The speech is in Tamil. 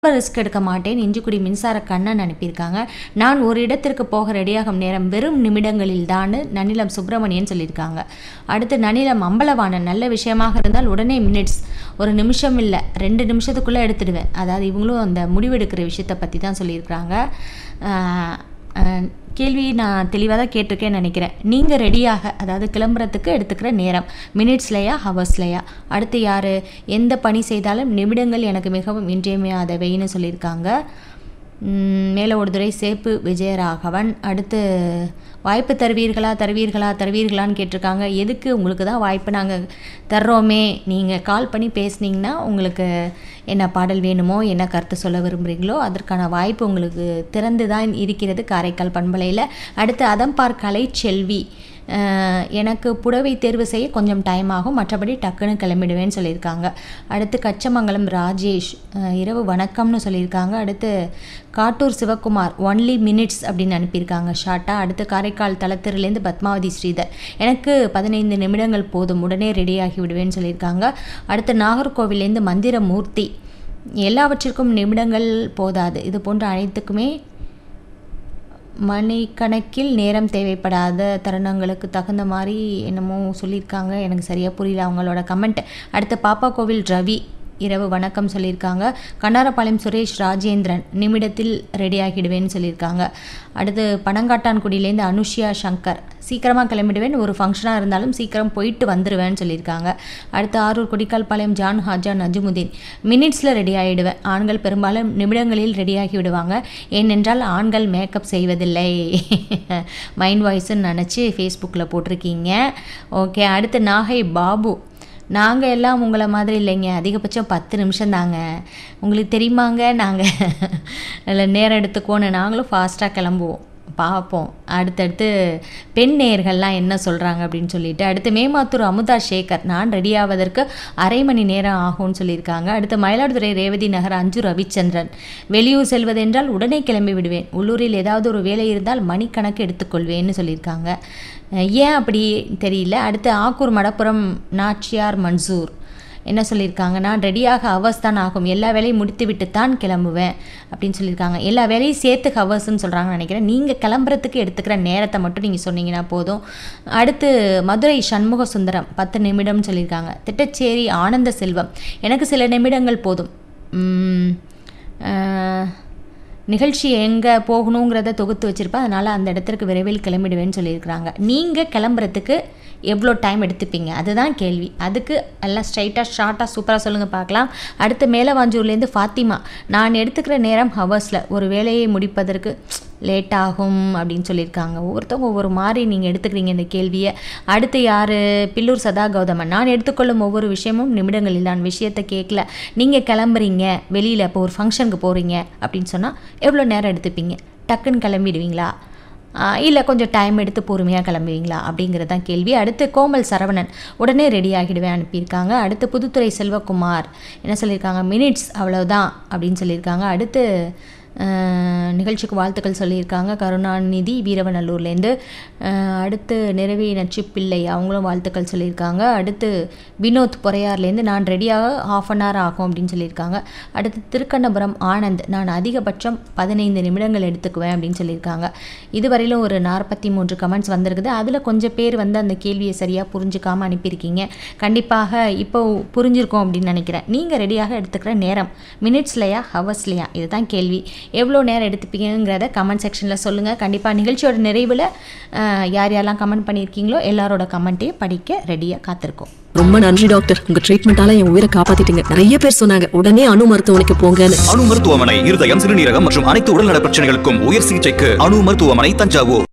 ரிஸ்க் எடுக்க மாட்டேன் இஞ்சிக்குடி மின்சார கண்ணன் அனுப்பியிருக்காங்க நான் ஒரு இடத்திற்கு போக ரெடியாகும் நேரம் வெறும் நிமிடங்களில் தான் நனிலம் சுப்பிரமணியன் சொல்லியிருக்காங்க அடுத்து நனிலம் அம்பலவாணன் நல்ல விஷயமாக இருந்தால் உடனே மினிட்ஸ் ஒரு நிமிஷம் இல்லை ரெண்டு நிமிஷத்துக்குள்ளே எடுத்துடுவேன் அதாவது இவங்களும் அந்த முடிவெடுக்கிற விஷயத்தை பற்றி தான் சொல்லியிருக்கிறாங்க ஆஹ் ஆஹ் கேள்வி நான் தெளிவாக தான் கேட்டிருக்கேன்னு நினைக்கிறேன் நீங்கள் ரெடியாக அதாவது கிளம்புறதுக்கு எடுத்துக்கிற நேரம் மினிட்ஸ்லையா ஹவர்ஸ்லையா அடுத்து யார் எந்த பணி செய்தாலும் நிமிடங்கள் எனக்கு மிகவும் இன்றியமையாதவைன்னு சொல்லியிருக்காங்க உம், மேல ஒரு துறை சேப்பு விஜயராகவன் அடுத்து வாய்ப்பு தருவீர்களா தருவீர்களா தருவீர்களான்னு கேட்டிருக்காங்க எதுக்கு உங்களுக்கு தான் வாய்ப்பு நாங்கள் தர்றோமே நீங்கள் கால் பண்ணி பேசுனீங்கன்னா உங்களுக்கு என்ன பாடல் வேணுமோ என்ன கருத்து சொல்ல விரும்புகிறீங்களோ அதற்கான வாய்ப்பு உங்களுக்கு திறந்து தான் இருக்கிறது காரைக்கால் பண்பலையில் அடுத்து அதம்பார் கலை செல்வி அஹ், எனக்கு புடவை தேர்வு செய்ய கொஞ்சம் டைம் ஆகும் மற்றபடி டக்குன்னு கிளம்பிடுவேன்னு சொல்லியிருக்காங்க அடுத்து கச்சமங்கலம் ராஜேஷ் அஹ், இரவு வணக்கம்னு சொல்லியிருக்காங்க அடுத்து காட்டூர் சிவகுமார் ஒன்லி மினிட்ஸ் அப்படின்னு அனுப்பியிருக்காங்க ஷார்ட்டாக அடுத்து காரைக்கால் தலத்திரிலேருந்து பத்மாவதி ஸ்ரீதர் எனக்கு பதினைந்து நிமிடங்கள் போதும் உடனே ரெடி ஆகி விடுவேன்னு சொல்லியிருக்காங்க அடுத்து நாகர்கோவிலேருந்து மந்திரமூர்த்தி எல்லாவற்றிற்கும் நிமிடங்கள் போதாது இது போன்ற அனைத்துக்குமே மணிக்கணக்கில் நேரம் தேவைப்படாத தருணங்களுக்கு தகுந்த மாதிரி என்னமோ சொல்லியிருக்காங்க எனக்கு சரியாக புரியல அவங்களோட கமெண்ட் அடுத்து பாப்பா கோவில் ரவி இரவு வணக்கம் சொல்லியிருக்காங்க கண்ணாரப்பாளையம் சுரேஷ் ராஜேந்திரன் நிமிடத்தில் ரெடி ஆகிடுவேன்னு சொல்லியிருக்காங்க அடுத்து பனங்காட்டான்குடியிலேருந்து அனுஷியா சங்கர் சீக்கிரமாக கிளம்பிடுவேன் ஒரு ஃபங்க்ஷனாக இருந்தாலும் சீக்கிரம் போயிட்டு வந்துடுவேன்னு சொல்லியிருக்காங்க அடுத்து ஆரூர் கொடிக்கால்பாளையம் ஜான் ஹாஜா நஜுமுதீன் மினிட்ஸில் ரெடி ஆகிடுவேன் ஆண்கள் பெரும்பாலும் நிமிடங்களில் ரெடியாகி விடுவாங்க ஏனென்றால் ஆண்கள் மேக்கப் செய்வதில்லை மைண்ட் வாய்ஸ்ன்னு நினச்சி ஃபேஸ்புக்கில் போட்டிருக்கீங்க ஓகே அடுத்து நாகை பாபு நாங்கள் எல்லாம் உங்களை மாதிரி இல்லைங்க அதிகபட்சம் பத்து நிமிஷம் தாங்க உங்களுக்கு தெரியுமாங்க நாங்கள் அதில் நேரம் எடுத்துக்கோன்னு நாங்களும் ஃபாஸ்ட்டாக கிளம்புவோம் பார்ப்போம் அடுத்தடுத்து பெண் நேயர்கள்லாம் என்ன சொல்கிறாங்க அப்படின்னு சொல்லிட்டு அடுத்து மேமாத்தூர் அமுதா சேகர் நான் ரெடி ஆவதற்கு அரை மணி நேரம் ஆகும்னு சொல்லியிருக்காங்க அடுத்து மயிலாடுதுறை ரேவதி நகர் அஞ்சு ரவிச்சந்திரன் வெளியூர் செல்வதென்றால் உடனே கிளம்பி விடுவேன் உள்ளூரில் ஏதாவது ஒரு வேலை இருந்தால் மணிக்கணக்கு எடுத்துக்கொள்வேன்னு சொல்லியிருக்காங்க அஹ் ஏன் அப்படி தெரியல அடுத்து ஆக்கூர் மடப்புறம் நாச்சியார் மன்சூர் என்ன சொல்லியிருக்காங்க நான் ரெடியாக ஹவர்ஸ் தான் ஆகும் எல்லா வேலையும் முடித்து விட்டு தான் கிளம்புவேன் அப்படின்னு சொல்லியிருக்காங்க எல்லா வேலையும் சேர்த்து ஹவர்ஸ்ன்னு சொல்கிறாங்கன்னு நினைக்கிறேன் நீங்கள் கிளம்புறதுக்கு எடுத்துக்கிற நேரத்தை மட்டும் நீங்கள் சொன்னீங்கன்னா போதும் அடுத்து மதுரை சண்முக சுந்தரம் பத்து நிமிடம்னு சொல்லியிருக்காங்க திட்டச்சேரி ஆனந்த செல்வம் எனக்கு சில நிமிடங்கள் போதும் உம், அஹ், நிகழ்ச்சி எங்கே போகணுங்கிறத தொகுத்து வச்சுருப்பேன் அதனால் அந்த இடத்திற்கு விரைவில் கிளம்பிடுவேன்னு சொல்லியிருக்கிறாங்க நீங்கள் கிளம்புறதுக்கு எவ்வளோ டைம் எடுத்துப்பீங்க அதுதான் கேள்வி அதுக்கு எல்லாம் ஸ்ட்ரைட்டாக ஷார்ட்டாக சூப்பராக சொல்லுங்கள் பார்க்கலாம் அடுத்து மேலவாஞ்சூர்லேருந்து ஃபாத்திமா நான் எடுத்துக்கிற நேரம் ஹவர்ஸில் ஒரு வேலையை முடிப்பதற்கு லேட் ஆகும் அப்படின்னு சொல்லியிருக்காங்க ஒவ்வொருத்தவங்க ஒவ்வொரு மாதிரி நீங்கள் எடுத்துக்கிறீங்க இந்த கேள்வியை அடுத்து யார் பில்லூர் சதா கௌதமன் நான் எடுத்துக்கொள்ளும் ஒவ்வொரு விஷயமும் நிமிடங்களில் நான் விஷயத்தை கேட்கல நீங்கள் கிளம்புறீங்க வெளியில் இப்போ ஒரு ஃபங்க்ஷனுக்கு போகிறீங்க அப்படின்னு சொன்னால் எவ்வளோ நேரம் எடுத்துப்பீங்க டக்குன்னு கிளம்பிடுவீங்களா இல்லை கொஞ்சம் டைம் எடுத்து பொறுமையாக கிளம்புவீங்களா அப்படிங்கிறது தான் கேள்வி அடுத்து கோமல் சரவணன் உடனே ரெடி ஆகிடுவேன் அனுப்பியிருக்காங்க அடுத்து புதுத்துறை செல்வகுமார் என்ன சொல்லியிருக்காங்க மினிட்ஸ் அவ்வளவுதான் அப்படின்னு சொல்லியிருக்காங்க அடுத்து அஹ், நிகழ்ச்சிக்கு வாழ்த்துக்கள் சொல்லியிருக்காங்க கருணாநிதி வீரவநல்லூர்லேருந்து அஹ், அடுத்து நிறைவி நச்சுப்பிள்ளை அவங்களும் வாழ்த்துக்கள் சொல்லியிருக்காங்க அடுத்து வினோத் பொறையார்லேருந்து நான் ரெடியாக ஆஃப் அன் ஹவர் ஆகும் அப்படின்னு சொல்லியிருக்காங்க அடுத்து திருக்கண்ணபுரம் ஆனந்த் நான் அதிகபட்சம் பதினைந்து நிமிடங்கள் எடுத்துக்குவேன் அப்படின்னு சொல்லியிருக்காங்க இதுவரையிலும் ஒரு நாற்பத்தி மூன்று கமெண்ட்ஸ் வந்திருக்குது அதில் கொஞ்சம் பேர் வந்து அந்த கேள்வியை சரியாக புரிஞ்சுக்காமல் அனுப்பியிருக்கீங்க கண்டிப்பாக இப்போ புரிஞ்சிருக்கோம் அப்படின்னு நினைக்கிறேன் நீங்கள் ரெடியாக எடுத்துக்கிற நேரம் மினிட்ஸ்லையா ஹவர்ஸ்லையா இதுதான் கேள்வி எவ்வளோ நேரம் எடுத்துப்பீங்கிறத கமெண்ட் செக்ஷனில் சொல்லுங்கள் கண்டிப்பாக நிகழ்ச்சியோட நிறைவில் அஹ், யார் யாரெல்லாம் கமெண்ட் பண்ணியிருக்கீங்களோ எல்லாரோட கமெண்ட்டையும் படிக்க ரெடியாக காத்திருக்கோம் ரொம்ப நன்றி டாக்டர் உங்க ட்ரீட்மெண்டால என் உயிரை காப்பாத்திட்டீங்க நிறைய பேர் சொன்னாங்க உடனே அணு மருத்துவமனைக்கு போங்கன்னு அணு மருத்துவமனை இருதயம் சிறுநீரகம் மற்றும் அனைத்து உடல்நல பிரச்சனைகளுக்கும் உயர் சிகிச்சைக்கு அணு மருத்துவமனை தஞ்சாவூர்